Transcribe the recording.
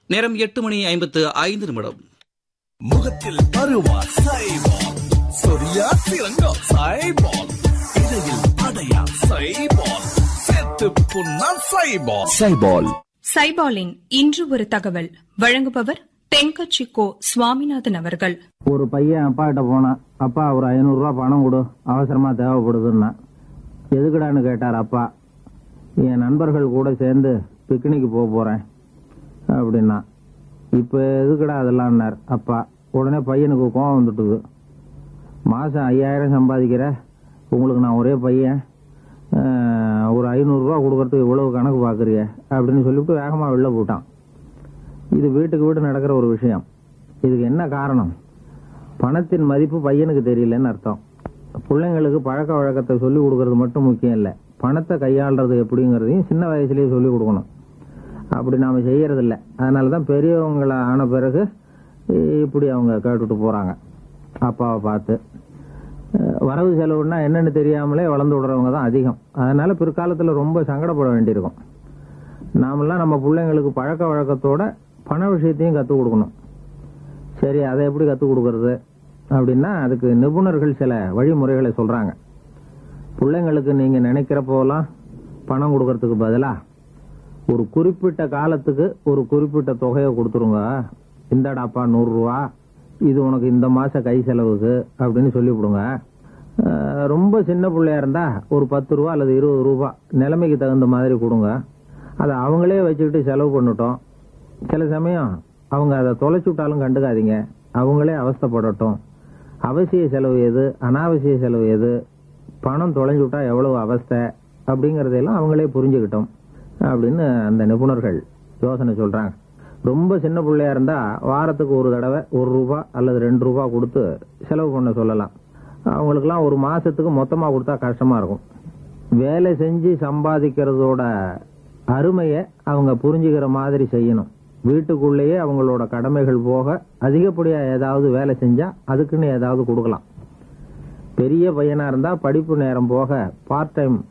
நேரம் எட்டு மணி ஐம்பத்து ஐந்து நிமிடம் முகத்தில் பருவா சைபால் சொரியா சிறங்கா சைபால் இடையில் அடையா சைபால் செத்து புண்ணா சைபால் சைபால் சைபாலின் இன்று ஒரு தகவல் வழங்குபவர் தென்கட்சி கோ சுவாமிநாதன் அவர்கள் ஒரு பையன் அப்பா கிட்ட போனான் அப்பா ஒரு ஐநூறு ரூபாய் பணம் கொடு அவசரமா தேவைப்படுதுன்னா எதுக்குடான்னு கேட்டார் அப்பா என் நண்பர்கள் கூட சேர்ந்து பிக்னிக் போக போறேன் அப்படின்னா இப்ப எதுக்குடா அதெல்லாம்னார் அப்பா உடனே பையனுக்கு கோவம் வந்துட்டுது மாசம் ஐயாயிரம் சம்பாதிக்கிற உங்களுக்கு நான் ஒரே பையன் அஹ், ஒரு ஐநூறுரூவா கொடுக்கறதுக்கு இவ்வளவு கணக்கு பார்க்குறிய அப்படின்னு சொல்லிவிட்டு வேகமாக வெளில போட்டான் இது வீட்டுக்கு வீடு நடக்கிற ஒரு விஷயம் இதுக்கு என்ன காரணம் பணத்தின் மதிப்பு பையனுக்கு தெரியலன்னு அர்த்தம் பிள்ளைங்களுக்கு பழக்க வழக்கத்தை சொல்லி கொடுக்கறது மட்டும் முக்கியம் இல்லை பணத்தை கையாளுறது எப்படிங்கிறதையும் சின்ன வயசுலயே சொல்லி கொடுக்கணும் அப்படி நாம செய்யறது இல்ல அதனால தான் பெரியவங்கள ஆன பிறகு இப்படி அவங்க கேட்டுட்டு போறாங்க அப்பாவை பார்த்து அஹ் வரவு செலவுன்னா என்னன்னு தெரியாமலே வளர்ந்து விடுறவங்க தான் அதிகம் அதனால பிற்காலத்துல ரொம்ப சங்கடப்பட வேண்டியிருக்கும் நாமெல்லாம் நம்ம பிள்ளைங்களுக்கு பழக்க வழக்கத்தோட பண விஷயத்தையும் கற்றுக் கொடுக்கணும் சரி அதை எப்படி கற்றுக் கொடுக்கறது அப்படின்னா அதுக்கு நிபுணர்கள் சில வழிமுறைகளை சொல்றாங்க பிள்ளைங்களுக்கு நீங்க நினைக்கிறப்போலாம் பணம் கொடுக்கறதுக்கு பதிலா ஒரு குறிப்பிட்ட காலத்துக்கு ஒரு குறிப்பிட்ட தொகையை கொடுத்துருங்க இந்தாடாப்பா நூறு ரூபா இது உனக்கு இந்த மாச கை செலவுக்கு அப்படின்னு சொல்லிவிடுங்க அஹ் ரொம்ப சின்ன பிள்ளையா இருந்தா ஒரு பத்து ரூபா அல்லது இருபது ரூபா நிலைமைக்கு தகுந்த மாதிரி கொடுங்க அதை அவங்களே வச்சுக்கிட்டு செலவு பண்ணட்டும் சில சமயம் அவங்க அதை தொலைச்சு விட்டாலும் கண்டுக்காதீங்க அவங்களே அவஸ்தைப்படட்டும் அவசிய செலவு எது அனாவசிய செலவு எது பணம் தொலைஞ்சு விட்டா எவ்வளவு அவஸ்தை அப்படிங்கறதையெல்லாம் அவங்களே புரிஞ்சுக்கிட்டோம் அப்படின்னு அந்த நிபுணர்கள் யோசனை சொல்றாங்க ரொம்ப சின்ன பிள்ளையா இருந்தா வாரத்துக்கு ஒரு தடவை ஒரு ரூபா அல்லது ரெண்டு ரூபா கொடுத்து செலவு பண்ண சொல்லலாம் அவங்களுக்குலாம் ஒரு மாசத்துக்கு மொத்தமா கொடுத்தா கஷ்டமா இருக்கும் வேலை செஞ்சு சம்பாதிக்கிறதோட அருமையை அவங்க புரிஞ்சுக்கிற மாதிரி செய்யணும் வீட்டுக்குள்ளேயே அவங்களோட கடமைகள் போக அதிகப்படியா ஏதாவது வேலை செஞ்சா அதுக்குன்னு ஏதாவது கொடுக்கலாம் பெரிய பையனா இருந்தா படிப்பு நேரம் போக பார்ட் டைம்